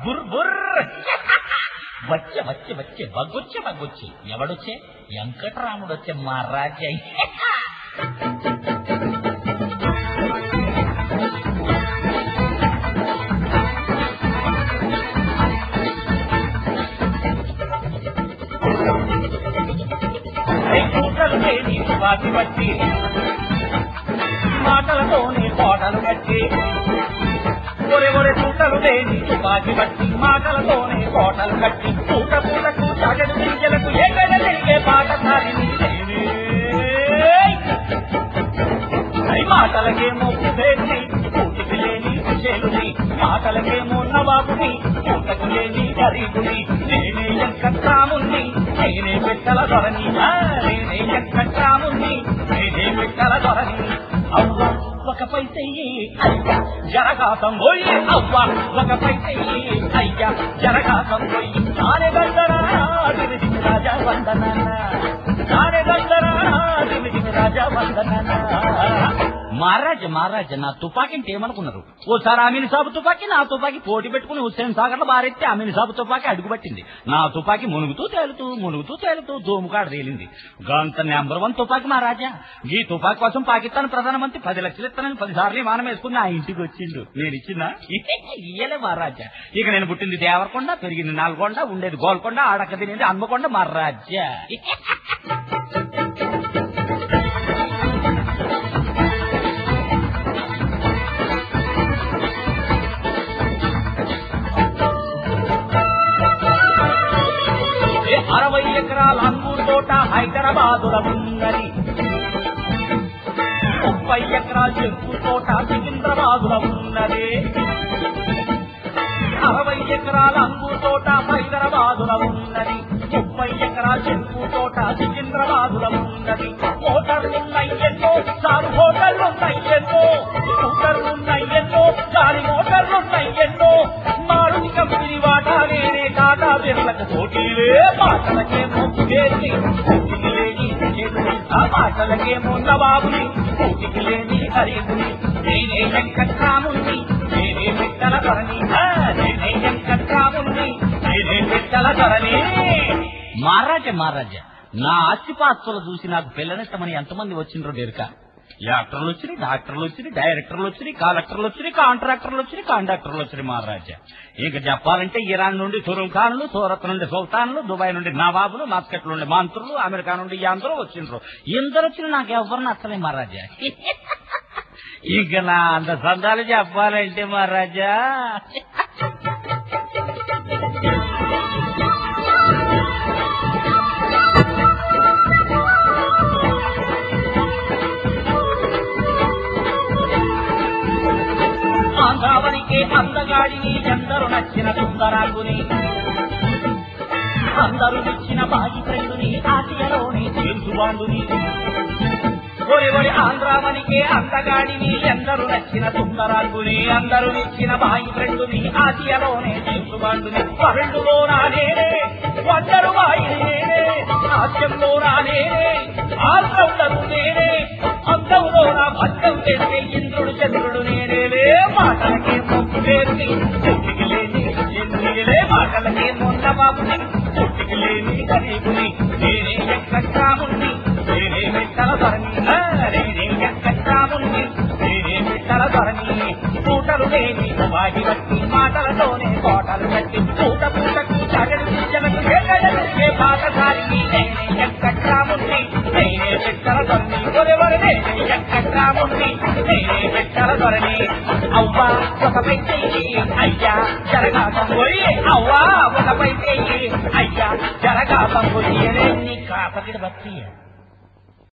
బుర్ బుర్ వచ్చే వచ్చే వచ్చే బగ్గొచ్చే బగ్గొచ్చి ఎవడొచ్చే వెంకటరాముడు వచ్చే మా రాజ్య కూటలు లేని వాటి బట్టి మాటలతోనే కోటలు కట్టి ఒరే ఒరే చూటలు లేని తుపాకి బట్టి మాటలతోనే కోటలు కట్టి పూట పూటకు తగడు గింజలకు ఎక్కడ తిరిగే పాట సారిని అయి మాటలకేమో కుబేర్ని కూటికి లేని కుచేలుని మాటలకేమో నవాబుని పూటకు లేని గరీబుని నేనే ఎంకట్రాముని నేనే పెట్టల దొరని ఆ, నేనే ఎంకట్రాముని నేనే పెట్టల దొరని అవ్వ ఒక పైసయ్యి అయ్యా జరగాతం పోయి అవ్వ ఒక పైసయ్యి అయ్యా జరగాతం పోయి నానే దండరా దిమిది రాజా వందన నానే దండరా దిమిది రాజా వందన మహారాజ్ మహారాజ్ నా తుపాకీని ఏమనుకున్నారు ఓసారి అమీన్ సాబు తుపాకీ నా తుపాకీ పోటీ పెట్టుకుని హుస్సేన్ సాగర్ లో బారెత్తే అమీన్ సాబు తుపాకీ అడుగుపట్టింది నా తుపాకీ మునుగుతూ తేలుతూ మునుగుతూ తేలుతూ దోముకాడ తేలింది గంత నెంబర్ వన్ తుపాకీ మహారాజా ఈ తుపాకీ కోసం పాకిస్తాన్ ప్రధానమంత్రి పది లక్షలు ఇస్తానని పది సార్లు విమానం వేసుకుని నా ఇంటికి వచ్చిండు నేను ఇచ్చిందా ఇయ్యలే మహారాజా ఇక నేను పుట్టింది దేవరకొండ పెరిగింది నల్గొండ ఉండేది గోల్కొండ ఆడక తినేది హన్మకొండ మహారాజా ఏ అరవై ఎకరాల అంగూరు తోట హైదరాబాదుల ఉన్నది ముప్పై ఎకరాల చెరుకు తోట సికింద్రాబాదుల ఉన్నది అరవై ఎకరాల అంగూరు తోట హైదరాబాదుల ఉన్నది ముప్పై ఎకరాల చెరుకు తోట సికింద్రాబాదుల ఉన్నది మోటార్లున్నాయి ఎన్నో చాలు హోటళ్లున్నాయి ఎన్నో స్కూటర్లున్నాయి ఎన్నో గాలి మోటార్లున్నాయి ఎన్నో మారుతి కంపెనీ వాటా నేనే టాటా బిర్లకు పోటీలే మాటలకేమో కుబేర్ని కూటికి లేని చేతుని ఆ మాటలకేమో నవాబుని కూటికి లేని హరీబుని నేనే వెంకట్రాముని నేనే పెట్టల ధరణి ఆ, నేనే వెంకట్రాముని నేనే పెట్టల ధరణి మహారాజా మహారాజా నా ఆస్తిపాస్తులు చూసి నాకు పిల్లనిస్తామని ఎంతమంది వచ్చిండ్రో డెరుక యాక్టర్లు వచ్చినాయి డాక్టర్లు వచ్చినాయి డైరెక్టర్లు వచ్చినాయి కలెక్టర్లు వచ్చినాయి కాంట్రాక్టర్లు వచ్చినాయి కండక్టర్లు వచ్చినాయి మహారాజా ఇంకా చెప్పాలంటే ఇరాన్ నుండి తురం ఖాన్లు సూరత్ నుండి సుల్తాన్లు దుబాయ్ నుండి నవాబులు మస్కట్ నుండి మంత్రులు అమెరికా నుండి ఈ అందరూ వచ్చిండ్రు ఇందరు వచ్చిన నాకు ఎవరు నచ్చలే మహారాజా ఇంకా నా అంత సందాలు చెప్పాలంటే మహారాజా ఆంధ్రావనికే అందగాడిని ఎందరు నచ్చిన సుందరాకుని అందరూ ఇచ్చిన బాగి ఫ్రెండుని ఆసియలోని తెలుసువాండుని ఒరి ఒరి ఆంధ్రావనికే అందగాడిని ఎందరు నచ్చిన సుందరాకుని అందరూ ఇచ్చిన బాగి ఫ్రెండుని ఆసియలోనే తెలుసువాండుని పరుడులో నానేనే వండరు వాయి నేనే హాస్యంలో నానేనే ఆల్రౌండరు నేనే అందంలో నా భక్తం చేసే ఇంద్రుడు చంద్రుడు నేనేలే మాటలకే మొక్కు లేని చెట్టుకి లేని చెట్టులే మాటలకే మొన్న బాబుని చెట్టుకి లేని గరీబుని నేనే ఎక్కట్రాముని నేనే మెట్టల ధరణి ఆ, నేనే ఎక్కట్రాముని నేనే మెట్టల ధరణి పూటలు లేని వాడి బట్టి మాటలతోనే కోటలు కట్టి పూట పూటకు తగడు గింజలకు ఎక్కడ తిరిగే పాటసారిని నేనే ఎక్కట్రాముని నేనే పెట్టల ధరణి ఒరెవరు నేనే ఎక్కట్రాముని నేనే పెట్టల ధరణి అవ్వా ఒక పైసెయ్యి అయ్యా జరగాకం పోయి అవ్వా ఒక పైసెయ్యి అయ్యా జరగాకం పోయి నీ కాపకిడ బట్టి